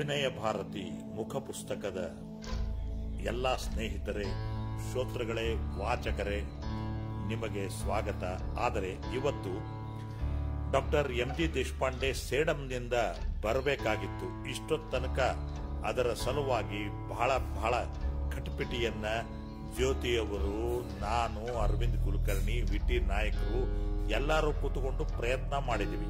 ಅಭಿನಯ ಭಾರತಿ ಮುಖ ಪುಸ್ತಕದ ಎಲ್ಲ ಸ್ನೇಹಿತರೇ ಶ್ರೋತೃಗಳೇ ವಾಚಕರೇ ನಿಮಗೆ ಸ್ವಾಗತ ಆದರೆ ಇವತ್ತು ಡಾಕ್ಟರ್ ಎಂ ಜಿ ದೇಶಪಾಂಡೆ ಸೇಡಂನಿಂದ ಬರಬೇಕಾಗಿತ್ತು ಇಷ್ಟೊತ್ತು ತನಕ ಅದರ ಸಲುವಾಗಿ ಬಹಳ ಬಹಳ ಕಟಪಿಟಿಯನ್ನ ಜ್ಯೋತಿಯವರು ನಾನು ಅರವಿಂದ್ ಕುಲಕರ್ಣಿ ವಿ ಟಿ ನಾಯಕರು ಎಲ್ಲರೂ ಕೂತ್ಕೊಂಡು ಪ್ರಯತ್ನ ಮಾಡಿದ್ವಿ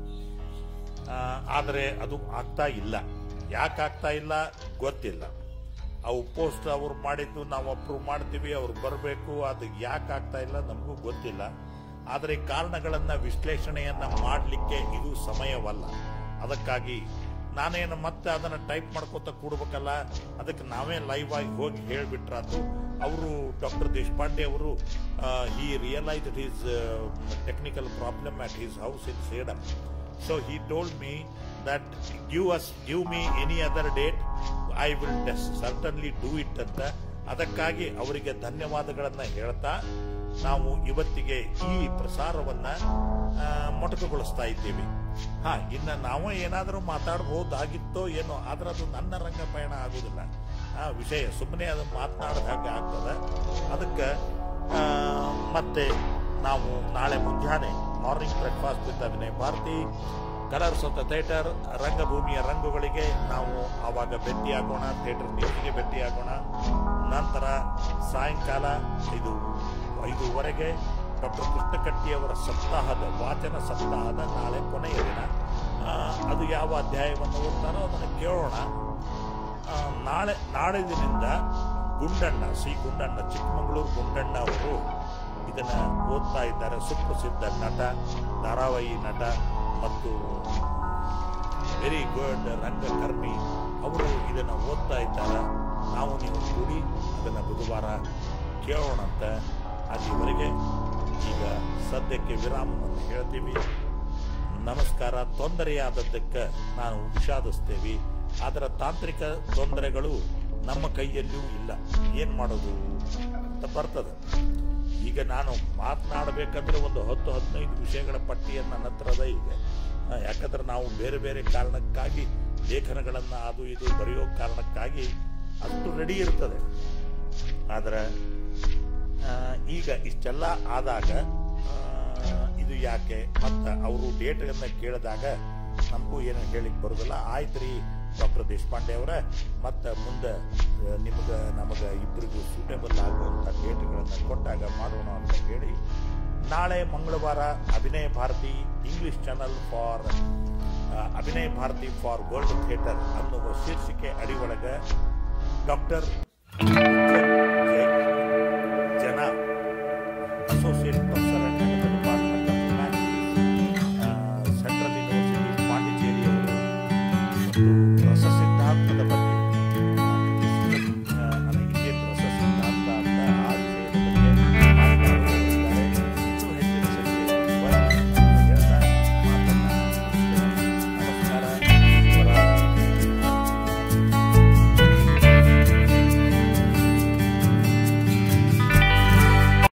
ಆ, ಆದರೆ ಅದು ಆಗ್ತಾ ಇಲ್ಲ ಯಾಕೆ ಆಗ್ತಾ ಇಲ್ಲ ಗೊತ್ತಿಲ್ಲ ಅವು ಪೋಸ್ಟ್ ಅವ್ರು ಮಾಡಿದ್ದು ನಾವು ಅಪ್ರೂವ್ ಮಾಡ್ತೀವಿ ಅವ್ರು ಬರಬೇಕು ಅದು ಯಾಕೆ ಆಗ್ತಾ ಇಲ್ಲ ನಮಗೂ ಗೊತ್ತಿಲ್ಲ ಆದರೆ ಕಾರಣಗಳನ್ನ ವಿಶ್ಲೇಷಣೆಯನ್ನ ಮಾಡಲಿಕ್ಕೆ ಇದು ಸಮಯವಲ್ಲ ಅದಕ್ಕಾಗಿ ನಾನೇನು ಮತ್ತೆ ಅದನ್ನ ಟೈಪ್ ಮಾಡ್ಕೋತ ಕೂಡ್ಬೇಕಲ್ಲ ಅದಕ್ಕೆ ನಾವೇ ಲೈವ್ ಆಗಿ ಹೋಗಿ ಹೇಳಿಬಿಟ್ರಾತು ಅವರು ಡಾಕ್ಟರ್ ದೇಶಪಾಂಡೆ ಅವರು ಈ realise his technical problem at his house in Sedam So he told me that give us, give me any other date, I will des- certainly do it ಅಂತ ಅದಕ್ಕಾಗಿ ಅವರಿಗೆ ಧನ್ಯವಾದಗಳನ್ನ ಹೇಳ್ತಾ ನಾವು ಇವತ್ತಿಗೆ ಈ ಪ್ರಸಾರವನ್ನ ಆ, ಮೊಟಕುಗೊಳಿಸ್ತಾ ಇದ್ದೀವಿ ಹಾ ಇನ್ನ ನಾವು ಏನಾದರೂ ಮಾತಾಡಬಹುದಾಗಿತ್ತೋ ಏನೋ ಆದ್ರೆ ಅದು ನನ್ನ ರಂಗ ಪಯಣ ಆಗುದಿಲ್ಲ ಆ ವಿಷಯ ಸುಮ್ಮನೆ ಅದು ಮಾತನಾಡದ ಹಾಗೆ ಆಗ್ತದೆ ಅದಕ್ಕೆ ಆ, ಮತ್ತೆ ನಾವು ನಾಳೆ ಮುಂಜಾನೆ morning breakfast with Abhinay Bharati colours of the theatre ರಂಗಭೂಮಿಯ ರಂಗುಗಳಿಗೆ ನಾವು ಆವಾಗ ಭೇಟಿಯಾಗೋಣ ಥಿಯೇಟರ್ ನ್ಯೂಸ್ಗೆ ಭೇಟಿಯಾಗೋಣ ನಂತರ ಸಾಯಂಕಾಲ ಇದು ಐದೂವರೆಗೆ ಡಾಕ್ಟರ್ ಕೃಷ್ಣಕಟ್ಟಿಯವರ ಸಪ್ತಾಹದ ವಾಚನ ಸಪ್ತಾಹದ ನಾಳೆ ಕೊನೆಯ ದಿನ ಆ, ಅದು ಯಾವ ಅಧ್ಯಾಯವನ್ನು ಓದ್ತಾರೋ ಅದನ್ನು ಕೇಳೋಣ ಆ, ನಾಳೆ ನಾಳಿದಿನಿಂದ ಗುಂಡಣ್ಣ ಸಿ ಗುಂಡಣ್ಣ ಚಿಕ್ಕಮಗಳೂರು ಗುಂಡಣ್ಣ ಅವರು ಇದನ್ನ ಓದ್ತಾ ಇದ್ದಾರೆ ಸುಪ್ರಸಿದ್ಧ ನಟ ಧಾರಾವಾಹಿ ನಟ ಮತ್ತು ವೆರಿ ಗುಡ್ ರಂಗಕರ್ಮಿ ಅವರು ಇದನ್ನ ಓದ್ತಾ ಇದ್ದಾರೆ ನಾವು ನೀವು ಕೂಡಿ ಅದನ್ನ ಬುಧವಾರ ಕೇಳೋಣಂತ ಅಲ್ಲಿವರೆಗೆ ಈಗ ಸದ್ಯಕ್ಕೆ ವಿರಾಮವನ್ನು ಹೇಳ್ತೀವಿ ನಮಸ್ಕಾರ ತೊಂದರೆಯಾದದ್ದಕ್ಕೆ ನಾನು ವಿಷಾದಿಸ್ತೇವೆ ಅದರ ತಾಂತ್ರಿಕ ತೊಂದರೆಗಳು ನಮ್ಮ ಕೈಯಲ್ಲಿಯೂ ಇಲ್ಲ ಏನ್ ಮಾಡೋದು ಅಂತ ಬರ್ತದೆ ಈಗ ನಾನು ಮಾತನಾಡಬೇಕಂದ್ರೆ ಒಂದು ಹತ್ತು ಹದಿನೈದು ವಿಷಯಗಳ ಪಟ್ಟಿಯನ್ನು ನನ್ನ ಹತ್ರ ಅದ ಈಗ ಆ, ಯಾಕಂದ್ರೆ ನಾವು ಬೇರೆ ಬೇರೆ ಕಾರಣಕ್ಕಾಗಿ ಲೇಖನಗಳನ್ನು ಅದು ಇದು ಬರೆಯೋ ಕಾರಣಕ್ಕಾಗಿ ಅಷ್ಟು ರೆಡಿ ಇರ್ತದೆ ಆದ್ರೆ ಆ, ಈಗ ಇಷ್ಟೆಲ್ಲ ಆದಾಗ ಆ, ಇದು ಯಾಕೆ ಮತ್ತು ಅವರು ಡೇಟನ್ನು ಕೇಳಿದಾಗ ನಮಗೂ ಏನು ಹೇಳಿಕ್ ಬರೋದಿಲ್ಲ ಆಯ್ತು ರೀ ಡಾಕ್ಟರ್ ದೇಶಪಾಂಡೆ ಅವರ ಮತ್ತು ಮುಂದೆ ನಿಮ್ಗೆ ನಮಗೆ ಇಬ್ಬರಿಗೂ ಸೂಟೇಬಲ್ ಆಗುವಂಥ ಡೇಟ್ಗಳನ್ನು ಕೊಟ್ಟಾಗ ಮಾಡೋಣ ಅಂತ ಹೇಳಿ ನಾಳೆ ಮಂಗಳವಾರ ಅಭಿನಯ ಭಾರತಿ ಇಂಗ್ಲಿಷ್ ಚಾನಲ್ ಫಾರ್ ಅಭಿನಯ ಭಾರತಿ ಫಾರ್ ವರ್ಲ್ಡ್ ಥಿಯೇಟರ್ ಅನ್ನುವ ಶೀರ್ಷಿಕೆ ಅಡಿಯೊಳಗೆ ಡಾಕ್ಟರ್ ಜನ associate professor and department of humanities central university Pondicherry ಅವರು ಮತ್ತು